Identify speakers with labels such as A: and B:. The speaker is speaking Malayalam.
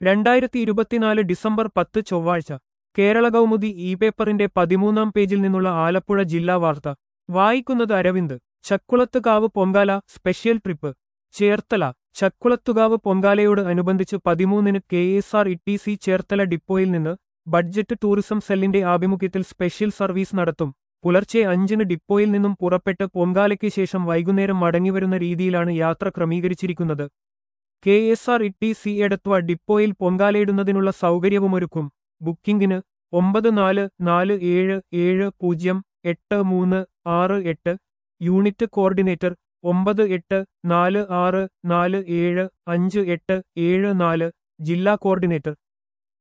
A: രണ്ടായിരത്തി ഇരുപത്തിനാല് ഡിസംബർ പത്ത് ചൊവ്വാഴ്ച കേരള കൗമുദി ഇ പേപ്പറിന്റെ പതിമൂന്നാം പേജിൽ നിന്നുള്ള ആലപ്പുഴ ജില്ലാ വാർത്ത വായിക്കുന്നത് അരവിന്ദ് ചക്കുളത്തുകാവ് പൊങ്കാല സ്പെഷ്യൽ ട്രിപ്പ് ചേർത്തല ചക്കുളത്തുകാവ് പൊങ്കാലയോട് അനുബന്ധിച്ച് പതിമൂന്നിന് K S R T C സി ചേർത്തല ഡിപ്പോയിൽ നിന്ന് ബഡ്ജറ്റ് ടൂറിസം സെല്ലിന്റെ ആഭിമുഖ്യത്തിൽ സ്പെഷ്യൽ സർവീസ് നടത്തും പുലർച്ചെ അഞ്ചിന് ഡിപ്പോയിൽ നിന്നും പുറപ്പെട്ട് പൊങ്കാലയ്ക്ക് ശേഷം വൈകുന്നേരം മടങ്ങിവരുന്ന രീതിയിലാണ് യാത്ര ക്രമീകരിച്ചിരിക്കുന്നത് K S R T C Edathua എടത്വ ഡിപ്പോയിൽ പൊങ്കാലയിടുന്നതിനുള്ള സൗകര്യവുമൊരുക്കും ബുക്കിംഗിന് ഒമ്പത് നാല് നാല് ഏഴ് ഏഴ് പൂജ്യം എട്ട് മൂന്ന് ആറ് എട്ട് യൂണിറ്റ് കോർഡിനേറ്റർ ഒമ്പത് എട്ട് നാല് ആറ് നാല് ഏഴ് അഞ്ച് എട്ട് ഏഴ് നാല് ജില്ലാ കോർഡിനേറ്റർ